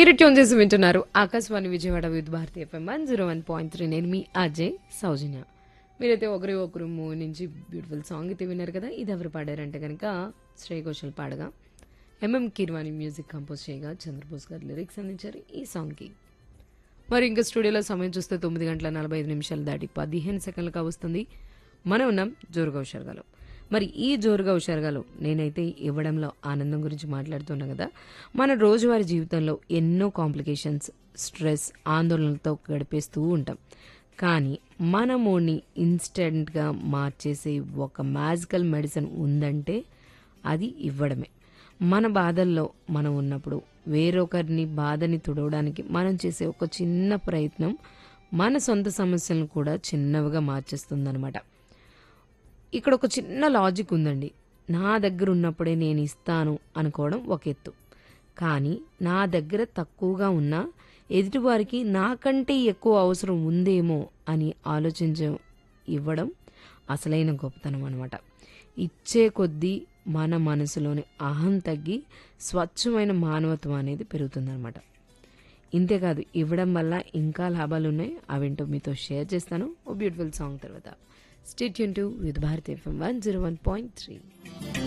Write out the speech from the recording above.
మీరు ట్యూన్ చేసి వింటున్నారు Akashvani Vijayawada Vividh Bharati FM one zero one point three నేను మీ అజయ్ సౌజన్య మీరైతే ఒకరి ఒకరు మూవీ నుంచి బ్యూటిఫుల్ సాంగ్ అయితే విన్నారు కదా ఇది ఎవరు పాడారంటే కనుక శ్రేయ ఘోషల్ పాడగా ఎంఎం కీర్వాణి మ్యూజిక్ కంపోజ్ చేయగా చంద్రబోస్ గారు లిరిక్స్ అందించారు ఈ సాంగ్కి మరి ఇంకా స్టూడియోలో సమయం చూస్తే తొమ్మిది గంటల నలభై ఐదు నిమిషాలు దాటి పదిహేను సెకండ్లుగా వస్తుంది మనం ఉన్నాం జోరుగా ఉషారుగాలో మరి ఈ జోరుగా ఉషారుగాలో నేనైతే ఇవ్వడంలో ఆనందం గురించి మాట్లాడుతున్నా కదా మన రోజువారీ జీవితంలో ఎన్నో కాంప్లికేషన్స్ స్ట్రెస్ ఆందోళనలతో గడిపేస్తూ ఉంటాం కానీ మన మూడ్ని ఇన్స్టెంట్గా మార్చేసే ఒక మ్యాజికల్ మెడిసిన్ ఉందంటే అది ఇవ్వడమే మన బాధల్లో మనం ఉన్నప్పుడు వేరొకరిని బాధని తుడవడానికి మనం చేసే ఒక చిన్న ప్రయత్నం మన సొంత సమస్యలను కూడా చిన్నవిగా మార్చేస్తుందన్నమాట ఇక్కడ ఒక చిన్న లాజిక్ ఉందండి నా దగ్గర ఉన్నప్పుడే నేను ఇస్తాను అనుకోవడం ఒక ఎత్తు కానీ నా దగ్గర తక్కువగా ఉన్నా ఎదుటివారికి నాకంటే ఎక్కువ అవసరం ఉందేమో అని ఆలోచించ ఇవ్వడం అసలైన గొప్పతనం అనమాట ఇచ్చే కొద్దీ మన మనసులోని అహం తగ్గి స్వచ్ఛమైన మానవత్వం అనేది పెరుగుతుందన్నమాట ఇంతేకాదు ఇవ్వడం వల్ల ఇంకా లాభాలు ఉన్నాయి అవేంటో మీతో షేర్ చేస్తాను ఓ బ్యూటిఫుల్ సాంగ్ తర్వాత స్టేట్ యూన్ to with Bharat FM one zero one point three